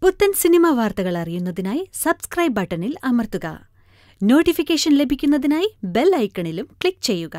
പുത്തൻ സിനിമാ വാർത്തകൾ അറിയുന്നതിനായി സബ്സ്ക്രൈബ് ബട്ടണിൽ അമർത്തുക നോട്ടിഫിക്കേഷൻ ലഭിക്കുന്നതിനായി ബെൽ ഐക്കണിലും ക്ലിക്ക് ചെയ്യുക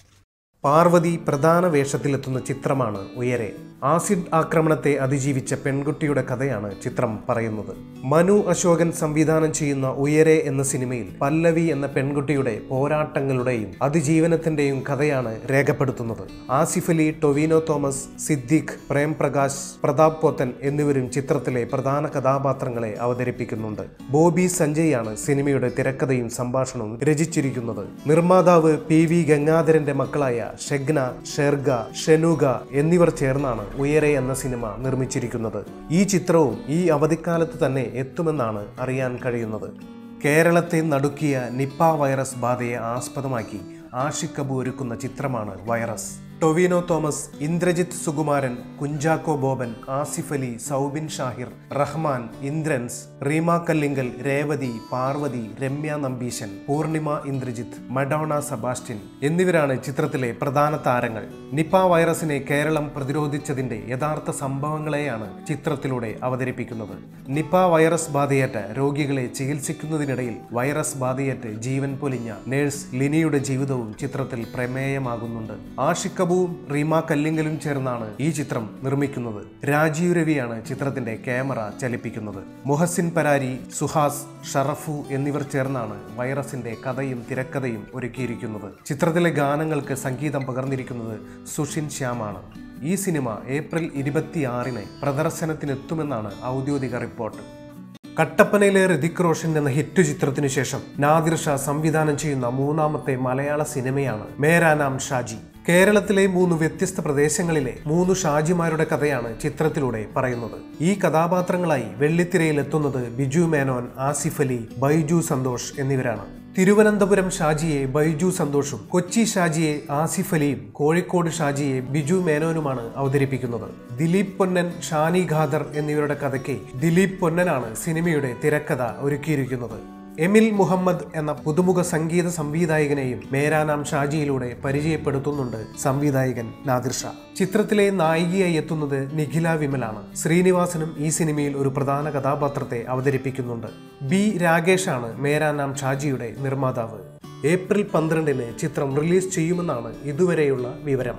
പാർവതി പ്രധാന വേഷത്തിലെത്തുന്ന ചിത്രമാണ് ഉയരെ ആസിഡ് ആക്രമണത്തെ അതിജീവിച്ച പെൺകുട്ടിയുടെ കഥയാണ് ചിത്രം പറയുന്നത് മനു അശോകൻ സംവിധാനം ചെയ്യുന്ന ഉയരെ എന്ന സിനിമയിൽ പല്ലവി എന്ന പെൺകുട്ടിയുടെ പോരാട്ടങ്ങളുടെയും അതിജീവനത്തിന്റെയും കഥയാണ് രേഖപ്പെടുത്തുന്നത് ആസിഫ് അലി ടൊവിനോ തോമസ് സിദ്ദീഖ് പ്രേം പ്രകാശ് പ്രതാപ് പോത്തൻ എന്നിവരും ചിത്രത്തിലെ പ്രധാന കഥാപാത്രങ്ങളെ അവതരിപ്പിക്കുന്നുണ്ട് ബോബി സഞ്ജയാണ് സിനിമയുടെ തിരക്കഥയും സംഭാഷണവും രചിച്ചിരിക്കുന്നത് നിർമ്മാതാവ് പി വി ഗംഗാധരന്റെ മക്കളായ ഷെഗ്ന ഷെർഗ ഷെനുഗ എന്നിവർ ചേർന്നാണ് ഉയരെ എന്ന സിനിമ നിർമ്മിച്ചിരിക്കുന്നത് ഈ ചിത്രവും ഈ അവധിക്കാലത്ത് തന്നെ എത്തുമെന്നാണ് അറിയാൻ കഴിയുന്നത് കേരളത്തെ നടുക്കിയ നിപ്പ വൈറസ് ബാധയെ ആസ്പദമാക്കി ആഷിഖ് കബു ഒരുക്കുന്ന ചിത്രമാണ് വൈറസ് ടൊവിനോ തോമസ് ഇന്ദ്രജിത്ത് സുകുമാരൻ കുഞ്ചാക്കോ ബോബൻ ആസിഫ് അലി സൗബിൻ ഷാഹിർ റഹ്മാൻ ഇന്ദ്രൻസ് റീമ കല്ലിങ്കൽ രേവതി പാർവതി രമ്യ നമ്പീശൻ പൂർണിമ ഇന്ദ്രജിത്ത് മഡോണ സെബാസ്റ്റ്യൻ എന്നിവരാണ് ചിത്രത്തിലെ പ്രധാന താരങ്ങൾ നിപ വൈറസിനെ കേരളം പ്രതിരോധിച്ചതിന്റെ യഥാർത്ഥ സംഭവങ്ങളെയാണ് ചിത്രത്തിലൂടെ അവതരിപ്പിക്കുന്നത് നിപ വൈറസ് ബാധയേറ്റ രോഗികളെ ചികിത്സിക്കുന്നതിനിടയിൽ വൈറസ് ബാധയേറ്റ് ജീവൻ പൊലിഞ്ഞ നേഴ്സ് ലിനിയുടെ ജീവിതവും ചിത്രത്തിൽ പ്രമേയമാകുന്നുണ്ട് ആഷിഖ് കബുവും റീമ കല്ലിങ്കലും ചേർന്നാണ് ഈ ചിത്രം നിർമ്മിക്കുന്നത് രാജീവ് രവിയാണ് ചിത്രത്തിന്റെ ക്യാമറ ചലിപ്പിക്കുന്നത് മുഹസിൻ പരാരി സുഹാസ് ഷറഫു എന്നിവർ ചേർന്നാണ് വൈറസിന്റെ കഥയും തിരക്കഥയും ഒരുക്കിയിരിക്കുന്നത് ചിത്രത്തിലെ ഗാനങ്ങൾക്ക് സംഗീതം പകർന്നിരിക്കുന്നത് സുഷിൻ ശ്യാമാണ് ഈ സിനിമ ഏപ്രിൽ ഇരുപത്തിയാറിന് പ്രദർശനത്തിനെത്തുമെന്നാണ് ഔദ്യോഗിക റിപ്പോർട്ട് കട്ടപ്പനയിലെ ഋതിക് റോഷൻ എന്ന ഹിറ്റ് ചിത്രത്തിനു ശേഷം നാദിർ ഷാ സംവിധാനം ചെയ്യുന്ന മൂന്നാമത്തെ മലയാള സിനിമയാണ് മേരാ നാം ഷാജി കേരളത്തിലെ മൂന്ന് വ്യത്യസ്ത പ്രദേശങ്ങളിലെ മൂന്ന് ഷാജിമാരുടെ കഥയാണ് ചിത്രത്തിലൂടെ പറയുന്നത് ഈ കഥാപാത്രങ്ങളായി വെള്ളിത്തിരയിൽ എത്തുന്നത് ബിജു മേനോൻ ആസിഫ് അലി ബൈജു സന്തോഷ് എന്നിവരാണ് തിരുവനന്തപുരം ഷാജിയെ ബൈജു സന്തോഷും കൊച്ചി ഷാജിയെ ആസിഫ് അലിയും കോഴിക്കോട് ഷാജിയെ ബിജു മേനോനുമാണ് അവതരിപ്പിക്കുന്നത് ദിലീപ് പൊന്നൻ ഷാനി ഖാദർ എന്നിവരുടെ കഥയ്ക്ക് ദിലീപ് പൊന്നനാണ് സിനിമയുടെ തിരക്കഥ ഒരുക്കിയിരിക്കുന്നത് എമിൽ മുഹമ്മദ് എന്ന പുതുമുഖ സംഗീത സംവിധായകനെയും മേരാനാം ഷാജിയിലൂടെ പരിചയപ്പെടുത്തുന്നുണ്ട് സംവിധായകൻ നാദിർ ഷാ ചിത്രത്തിലെ നായികയായി എത്തുന്നത് നിഖില വിമലാണ് ശ്രീനിവാസനും ഈ സിനിമയിൽ ഒരു പ്രധാന കഥാപാത്രത്തെ അവതരിപ്പിക്കുന്നുണ്ട് ബി രാകേഷാണ് മേരാനാം ഷാജിയുടെ നിർമ്മാതാവ് ഏപ്രിൽ പന്ത്രണ്ടിന് ചിത്രം റിലീസ് ചെയ്യുമെന്നാണ് ഇതുവരെയുള്ള വിവരം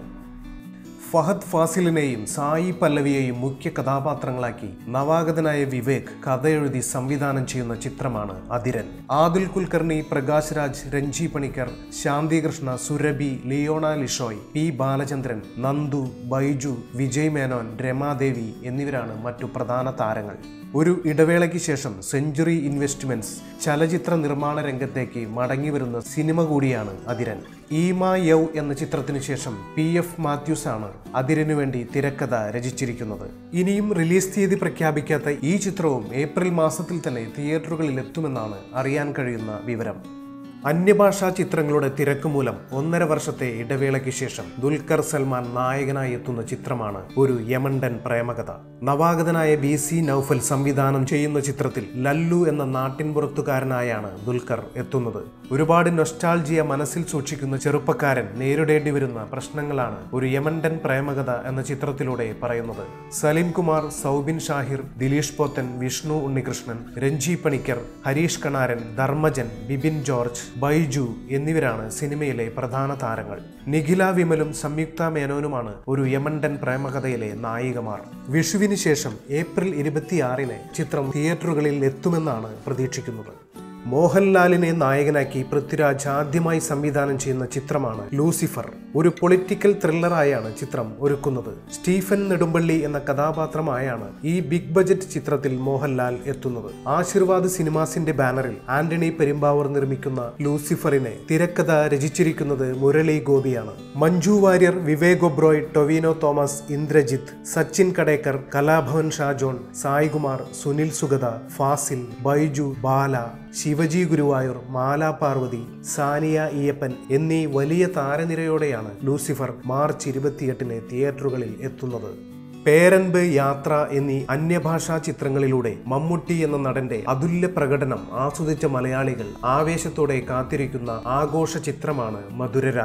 ഫഹദ് ഫാസിലിനെയും സായി പല്ലവിയെയും മുഖ്യ കഥാപാത്രങ്ങളാക്കി നവാഗതനായ വിവേക് കഥയെഴുതി സംവിധാനം ചെയ്യുന്ന ചിത്രമാണ് അതിരൻ ആദുൽ കുൽക്കർണി പ്രകാശ് രാജ് രഞ്ജി പണിക്കർ ശാന്തികൃഷ്ണ സുരഭി ലിയോണ ലിഷോയ് പി ബാലചന്ദ്രൻ നന്ദു ബൈജു വിജയ് മേനോൻ രമാദേവി എന്നിവരാണ് മറ്റു പ്രധാന താരങ്ങൾ ഒരു ഇടവേളയ്ക്ക് ശേഷം സെഞ്ചുറി ഇൻവെസ്റ്റ്മെന്റ്സ് ചലച്ചിത്ര നിർമ്മാണ രംഗത്തേക്ക് മടങ്ങിവരുന്ന സിനിമ കൂടിയാണ് അതിരൻ ഈമ യൗ എന്ന ചിത്രത്തിനു ശേഷം പി എഫ് മാത്യൂസ് ആണ് അതിരനു വേണ്ടി തിരക്കഥ രചിച്ചിരിക്കുന്നത് ഇനിയും റിലീസ് തീയതി പ്രഖ്യാപിക്കാത്ത ഈ ചിത്രവും ഏപ്രിൽ മാസത്തിൽ തന്നെ തിയേറ്ററുകളിൽ എത്തുമെന്നാണ് അറിയാൻ കഴിയുന്ന വിവരം അന്യഭാഷാ ചിത്രങ്ങളുടെ തിരക്ക് മൂലം ഒന്നര വർഷത്തെ ഇടവേളയ്ക്ക് ശേഷം ദുൽഖർ സൽമാൻ നായകനായി എത്തുന്ന ചിത്രമാണ് ഒരു യമണ്ടൻ പ്രേമകഥ നവാഗതനായ ബി സി നൌഫൽ സംവിധാനം ചെയ്യുന്ന ചിത്രത്തിൽ ലല്ലു എന്ന നാട്ടിൻപുറത്തുകാരനായാണ് ദുൽഖർ എത്തുന്നത് ഒരുപാട് നൊസ്റ്റാൾജിയ മനസ്സിൽ സൂക്ഷിക്കുന്ന ചെറുപ്പക്കാരൻ നേരിടേണ്ടി വരുന്ന പ്രശ്നങ്ങളാണ് ഒരു യമണ്ടൻ പ്രേമകഥ എന്ന ചിത്രത്തിലൂടെ പറയുന്നത് സലീം കുമാർ സൗബിൻ ഷാഹിർ ദിലീഷ് പോത്തൻ വിഷ്ണു ഉണ്ണികൃഷ്ണൻ രഞ്ജി പണിക്കർ ഹരീഷ് കണാരൻ ധർമ്മജൻ ബിബിൻ ജോർജ് ബൈജു എന്നിവരാണ് സിനിമയിലെ പ്രധാന താരങ്ങൾ നിഖില വിമലും സംയുക്ത മേനോനുമാണ് ഒരു യമണ്ടൻ പ്രേമകഥയിലെ നായികമാർ വിഷുവിന് ശേഷം ഏപ്രിൽ ഇരുപത്തിയാറിന് ചിത്രം തിയേറ്ററുകളിൽ എത്തുമെന്നാണ് പ്രതീക്ഷിക്കുന്നത് മോഹൻലാലിനെ നായകനാക്കി പൃഥ്വിരാജ് ആദ്യമായി സംവിധാനം ചെയ്യുന്ന ചിത്രമാണ് ലൂസിഫർ ഒരു പൊളിറ്റിക്കൽ ത്രില്ലറായാണ് ചിത്രം ഒരുക്കുന്നത് സ്റ്റീഫൻ നെടുമ്പള്ളി എന്ന കഥാപാത്രമായാണ് ഈ ബിഗ് ബജറ്റ് ചിത്രത്തിൽ മോഹൻലാൽ എത്തുന്നത് ആശീർവാദ് സിനിമാസിന്റെ ബാനറിൽ ആന്റണി പെരുമ്പാവൂർ നിർമ്മിക്കുന്ന ലൂസിഫറിനെ തിരക്കഥ രചിച്ചിരിക്കുന്നത് മുരളി ഗോപിയാണ് മഞ്ജു വാര്യർ വിവേക് ഒബ്രോയ് ടൊവിനോ തോമസ് ഇന്ദ്രജിത്ത് സച്ചിൻ കടേക്കർ കലാഭവൻ ഷാജോൺ സായികുമാർ സുനിൽ സുഗത ഫാസിൽ ബൈജു ബാല ശിവജി ഗുരുവായൂർ മാലാ പാർവതി സാനിയ ഈയപ്പൻ എന്നീ വലിയ താരനിരയോടെയാണ് ലൂസിഫർ മാർച്ച് ഇരുപത്തിയെട്ടിന് തിയേറ്ററുകളിൽ എത്തുന്നത് പേരൻപ് യാത്ര എന്നീ അന്യഭാഷാ ചിത്രങ്ങളിലൂടെ മമ്മൂട്ടി എന്ന നടന്റെ അതുല്യ പ്രകടനം ആസ്വദിച്ച മലയാളികൾ ആവേശത്തോടെ കാത്തിരിക്കുന്ന ആഘോഷ ചിത്രമാണ് മധുരരാജ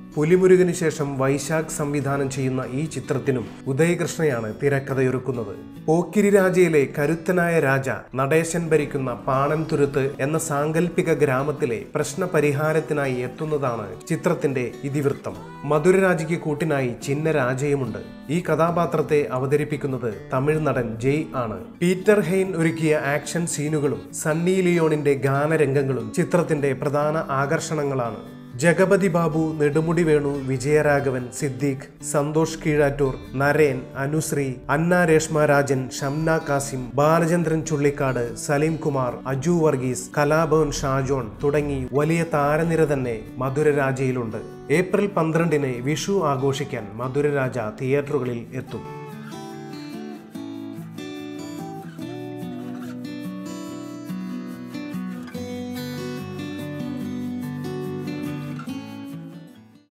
പുലിമുരുകന് ശേഷം വൈശാഖ് സംവിധാനം ചെയ്യുന്ന ഈ ചിത്രത്തിനും ഉദയകൃഷ്ണയാണ് തിരക്കഥയൊരുക്കുന്നത് പോക്കിരി രാജയിലെ കരുത്തനായ രാജ നടേശൻ ഭരിക്കുന്ന പാണൻതുരുത്ത് എന്ന സാങ്കല്പിക ഗ്രാമത്തിലെ പ്രശ്ന പരിഹാരത്തിനായി എത്തുന്നതാണ് ചിത്രത്തിന്റെ ഇതിവൃത്തം മധുരരാജയ്ക്ക് കൂട്ടിനായി ചിന്ന രാജയുമുണ്ട് ഈ കഥാപാത്രത്തെ അവതരിപ്പിക്കുന്നത് തമിഴ് നടൻ ജയ് ആണ് പീറ്റർ ഹെയ്ൻ ഒരുക്കിയ ആക്ഷൻ സീനുകളും സണ്ണി ലിയോണിന്റെ ഗാനരംഗങ്ങളും ചിത്രത്തിന്റെ പ്രധാന ആകർഷണങ്ങളാണ് ജഗപതി ബാബു നെടുമുടി വേണു വിജയരാഘവൻ സിദ്ദീഖ് സന്തോഷ് കീഴാറ്റൂർ നരേൻ അനുശ്രീ അന്ന രേഷ്മ രാജൻ ഷംന കാസിം ബാലചന്ദ്രൻ ചുള്ളിക്കാട് സലീം കുമാർ അജു വർഗീസ് കലാഭവൻ ഷാജോൺ തുടങ്ങി വലിയ താരനിര തന്നെ മധുരരാജയിലുണ്ട് ഏപ്രിൽ പന്ത്രണ്ടിന് വിഷു ആഘോഷിക്കാൻ മധുരരാജ തിയേറ്ററുകളിൽ എത്തും